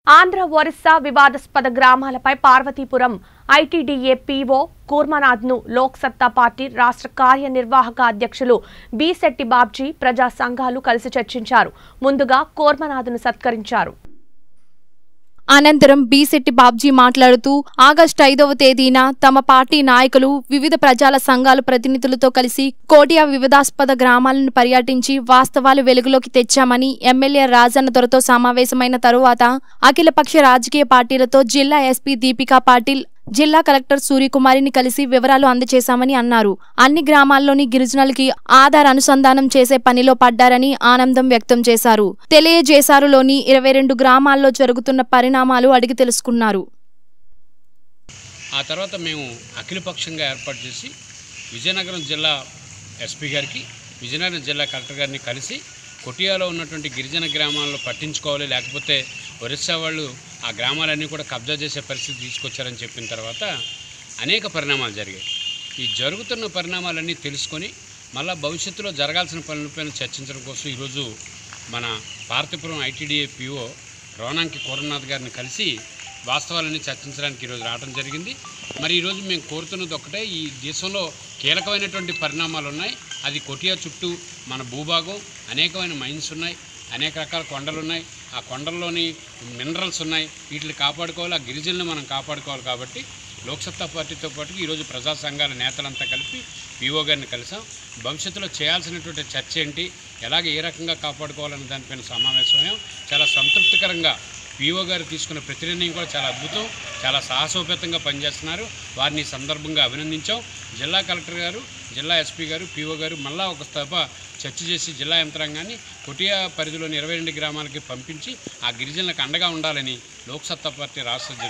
ఆంధ్ర ఒరిస్సా వివాదాస్పద గ్రామాలపై Parvathipuram ITDA PO కూర్మనాథ్ను లోక్ సత్తా పార్టీ రాష్ట్ర కార్యనిర్వాహక అధ్యక్షులు బీశెట్టి బాబ్జీ ప్రజా సంఘాలు కలిసి చర్చించారు ముందుగా కూర్మనాథ్ను సత్కరించారు అనంతరం బీశెట్టి బాబ్జీ మాట్లాడుతూ ఆగస్టు ఐదవ తేదీన తమ పార్టీ నాయకులు వివిధ ప్రజల సంఘాల ప్రతినిధులతో కలిసి కోటియా వివాదాస్పద గ్రామాలను పర్యటించి వాస్తవాలు వెలుగులోకి తెచ్చామని ఎమ్మెల్యే రాజన్న దొరతో సమావేశమైన తరువాత అఖిలపక్ష రాజకీయ పార్టీలతో జిల్లా ఎస్పీ దీపికా పాటిల్ జిల్లా కలెక్టర్ సూర్యకుమారిని కలిసి వివరాలు అందజేశామని అన్నారు అన్ని గ్రామాల్లోని గిరిజనులకి ఆధార్ అనుసంధానం చేసే పనిలో పడ్డారని ఆనందం వ్యక్తం చేశారు తెలియజేశారులోని ఇరవై రెండు గ్రామాల్లో జరుగుతున్న పరిణామాలు అడిగి తెలుసుకున్నారు ఆ తర్వాత మేము అఖిలపక్షంగా ఏర్పాటు చేసి విజయనగరం జిల్లా ఎస్పీ గారికి విజయనగరం జిల్లా కలెక్టర్ గారిని కలిసి కొటియాలో ఉన్నటువంటి గిరిజన గ్రామాలను పట్టించుకోవాలి లేకపోతే ఒరిస్సా వాళ్ళు ఆ గ్రామాలన్నీ కూడా కబ్జా చేసే పరిస్థితి తీసుకొచ్చారని చెప్పిన తర్వాత అనేక పరిణామాలు జరిగాయి ఈ జరుగుతున్న పరిణామాలన్నీ తెలుసుకొని మళ్ళా భవిష్యత్తులో జరగాల్సిన పనులపైన చర్చించడం కోసం ఈరోజు మన భారతీపురం ఐటీడీఏ పిఓ రోనాంకి కోరనాథ్ గారిని కలిసి వాస్తవాలన్నీ చర్చించడానికి ఈరోజు రావడం జరిగింది మరి ఈరోజు మేము కోరుతున్నది ఒక్కటే ఈ దేశంలో కీలకమైనటువంటి పరిణామాలు ఉన్నాయి అది కొటియా చుట్టూ మన భూభాగం అనేకమైన మైన్స్ ఉన్నాయి అనేక రకాల కొండలు ఉన్నాయి ఆ కొండల్లోని మినరల్స్ ఉన్నాయి వీటిని కాపాడుకోవాలి ఆ గిరిజనులను మనం కాపాడుకోవాలి కాబట్టి లోక్సత్తా పార్టీతో పాటు ఈరోజు ప్రజా సంఘాల నేతలంతా కలిపి పీఓ గారిని కలిసాం భవిష్యత్తులో చేయాల్సినటువంటి చర్చ ఏంటి ఎలాగ ఏ రకంగా కాపాడుకోవాలనే దానిపైన సమావేశమయ్యాం చాలా సంతృప్తికరంగా పీఓ గారు తీసుకున్న ప్రతి నిర్ణయం కూడా చాలా అద్భుతం చాలా సాహసోపేతంగా పనిచేస్తున్నారు వారిని ఈ సందర్భంగా అభినందించాం జిల్లా కలెక్టర్ గారు జిల్లా ఎస్పీ గారు పీఓ గారు మళ్ళా ఒక స్తప చర్చ చేసి జిల్లా యంత్రాంగాన్ని కొటియా పరిధిలోని ఇరవై రెండు గ్రామాలకి పంపించి ఆ గిరిజనులకు అండగా ఉండాలని లోక్సత్తా పార్టీ రాష్ట్ర